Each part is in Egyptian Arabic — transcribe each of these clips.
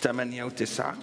ثمانية وتسعة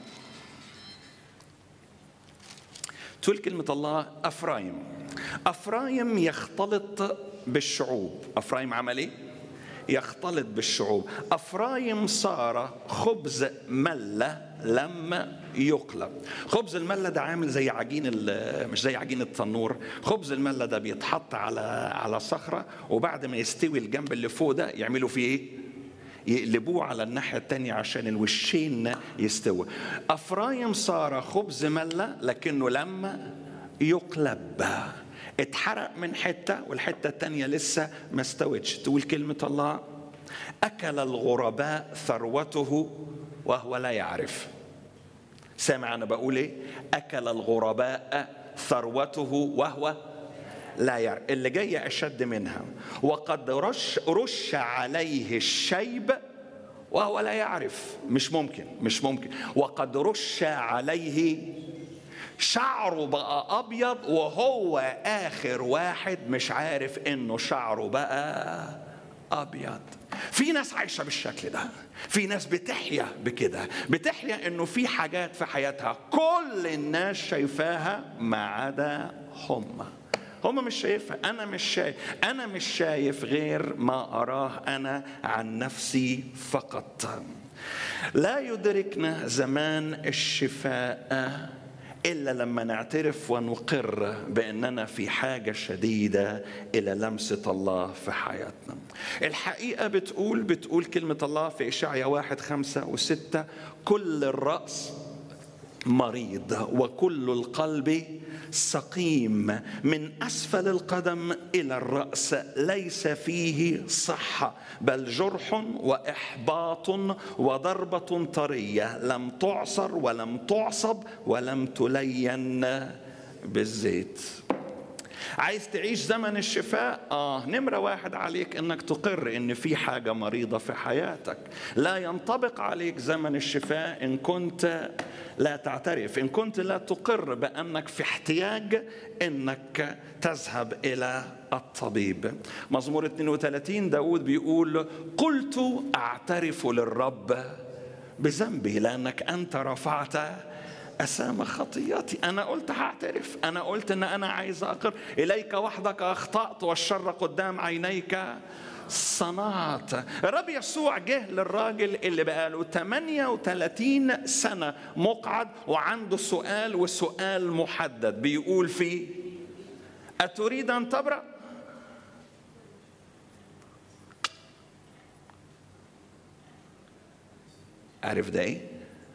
تقول كلمة الله أفرايم أفرايم يختلط بالشعوب أفرايم عمل إيه؟ يختلط بالشعوب أفرايم صار خبز ملة لما يقلب خبز الملة ده عامل زي عجين مش زي عجين التنور خبز الملة ده بيتحط على على صخرة وبعد ما يستوي الجنب اللي فوق ده يعملوا فيه ايه يقلبوه على الناحية التانية عشان الوشين يستوى أفرايم صار خبز ملة لكنه لما يقلب اتحرق من حتة والحتة التانية لسه ما استوتش تقول كلمة الله أكل الغرباء ثروته وهو لا يعرف سامع أنا بقول إيه أكل الغرباء ثروته وهو لا يعرف اللي جاية أشد منها وقد رش, رش عليه الشيب وهو لا يعرف مش ممكن مش ممكن وقد رش عليه شعره بقى ابيض وهو اخر واحد مش عارف انه شعره بقى ابيض في ناس عايشه بالشكل ده في ناس بتحيا بكده بتحيا انه في حاجات في حياتها كل الناس شايفاها ما عدا هم هم مش شايفها انا مش شايف انا مش شايف غير ما اراه انا عن نفسي فقط لا يدركنا زمان الشفاء الا لما نعترف ونقر باننا في حاجه شديده الى لمسه الله في حياتنا. الحقيقه بتقول بتقول كلمه الله في اشعيا واحد خمسه وسته كل الراس مريض وكل القلب سقيم من اسفل القدم الى الراس ليس فيه صحه بل جرح واحباط وضربه طريه لم تعصر ولم تعصب ولم تلين بالزيت عايز تعيش زمن الشفاء اه نمرة واحد عليك انك تقر ان في حاجة مريضة في حياتك لا ينطبق عليك زمن الشفاء ان كنت لا تعترف ان كنت لا تقر بانك في احتياج انك تذهب الى الطبيب مزمور 32 داود بيقول قلت اعترف للرب بذنبي لانك انت رفعت أسام خطياتي أنا قلت هعترف أنا قلت أن أنا عايز أقر إليك وحدك أخطأت والشر قدام عينيك صنعت الرب يسوع جه للراجل اللي بقاله 38 سنة مقعد وعنده سؤال وسؤال محدد بيقول فيه أتريد أن تبرأ؟ عارف ده ايه؟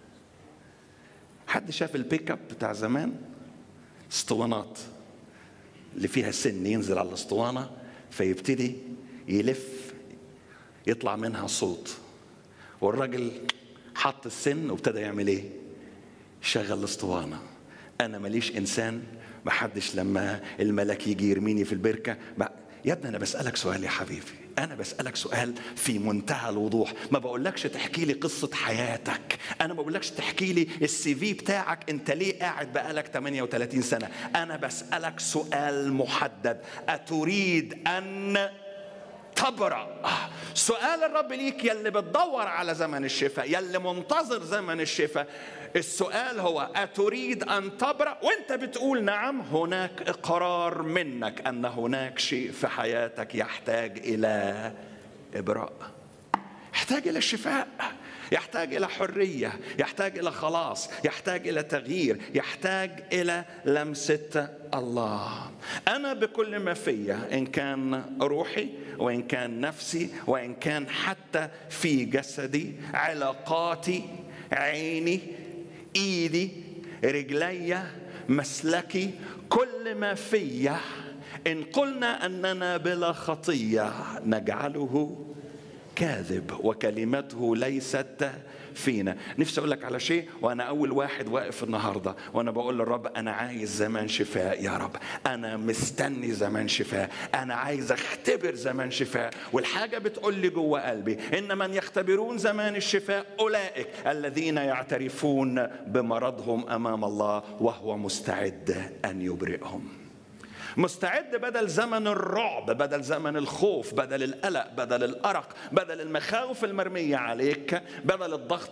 حد شاف البيك اب بتاع زمان اسطوانات اللي فيها سن ينزل على الاسطوانه فيبتدي يلف يطلع منها صوت والراجل حط السن وابتدى يعمل ايه شغل الاسطوانه انا ماليش انسان محدش لما الملك يجي يرميني في البركه يا ابني انا بسالك سؤال يا حبيبي انا بسالك سؤال في منتهى الوضوح ما بقولكش تحكي لي قصه حياتك انا ما بقولكش تحكي لي السي في بتاعك انت ليه قاعد بقالك 38 سنه انا بسالك سؤال محدد اتريد ان تبرأ سؤال الرب ليك يلي بتدور على زمن الشفاء يلي منتظر زمن الشفاء السؤال هو أتريد أن تبرأ وانت بتقول نعم هناك إقرار منك أن هناك شيء في حياتك يحتاج إلى إبراء يحتاج إلى الشفاء يحتاج الى حريه يحتاج الى خلاص يحتاج الى تغيير يحتاج الى لمسه الله انا بكل ما فيا ان كان روحي وان كان نفسي وان كان حتى في جسدي علاقاتي عيني ايدي رجلي مسلكي كل ما فيا ان قلنا اننا بلا خطيه نجعله كاذب وكلمته ليست فينا نفسي اقول لك على شيء وانا اول واحد واقف النهارده وانا بقول للرب انا عايز زمان شفاء يا رب انا مستني زمان شفاء انا عايز اختبر زمان شفاء والحاجه بتقول لي جوه قلبي ان من يختبرون زمان الشفاء اولئك الذين يعترفون بمرضهم امام الله وهو مستعد ان يبرئهم مستعد بدل زمن الرعب بدل زمن الخوف بدل القلق بدل الارق بدل المخاوف المرميه عليك بدل الضغط